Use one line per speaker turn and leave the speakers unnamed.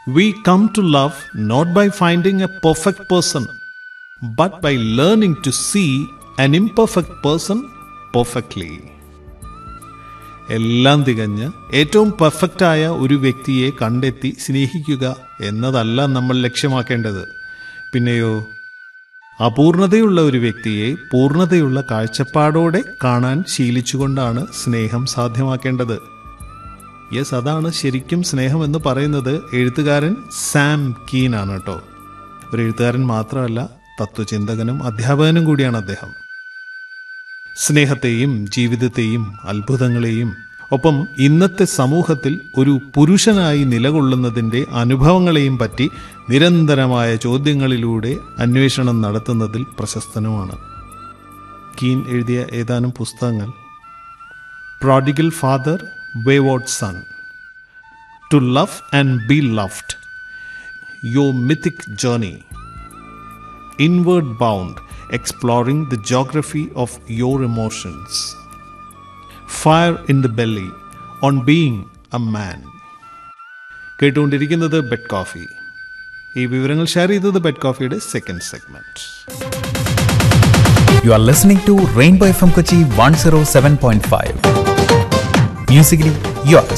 We come to love not by finding a perfect person, but by learning to see an imperfect person perfectly. എല്ലാം തികഞ്ഞ് ഏറ്റവും പെർഫെക്റ്റായ ഒരു വ്യക്തിയെ കണ്ടെത്തി സ്നേഹിക്കുക എന്നതല്ല നമ്മൾ ലക്ഷ്യമാക്കേണ്ടത് പിന്നെയോ അപൂർണതയുള്ള ഒരു വ്യക്തിയെ പൂർണ്ണതയുള്ള കാഴ്ചപ്പാടോടെ കാണാൻ ശീലിച്ചുകൊണ്ടാണ് സ്നേഹം സാധ്യമാക്കേണ്ടത് യെസ് അതാണ് ശരിക്കും സ്നേഹം എന്ന് പറയുന്നത് എഴുത്തുകാരൻ സാം കീനാണ് കേട്ടോ ഒരു എഴുത്തുകാരൻ മാത്രമല്ല തത്വചിന്തകനും അധ്യാപകനും കൂടിയാണ് അദ്ദേഹം സ്നേഹത്തെയും ജീവിതത്തെയും അത്ഭുതങ്ങളെയും ഒപ്പം ഇന്നത്തെ സമൂഹത്തിൽ ഒരു പുരുഷനായി നിലകൊള്ളുന്നതിൻ്റെ അനുഭവങ്ങളെയും പറ്റി നിരന്തരമായ ചോദ്യങ്ങളിലൂടെ അന്വേഷണം നടത്തുന്നതിൽ പ്രശസ്തനുമാണ് കീൻ എഴുതിയ ഏതാനും പുസ്തകങ്ങൾ prodigal father wayward son to love and be loved your mythic journey inward bound, exploring the geography of your emotions. Fire in the belly, on being a man. കേട്ടുകൊണ്ടിരിക്കുന്നത് ബെഡ് കോഫി ഈ വിവരങ്ങൾ share ചെയ്തത് bed കോഫിയുടെ second segment
You are listening to Rainbow FM Kochi 107.5. Musically yours.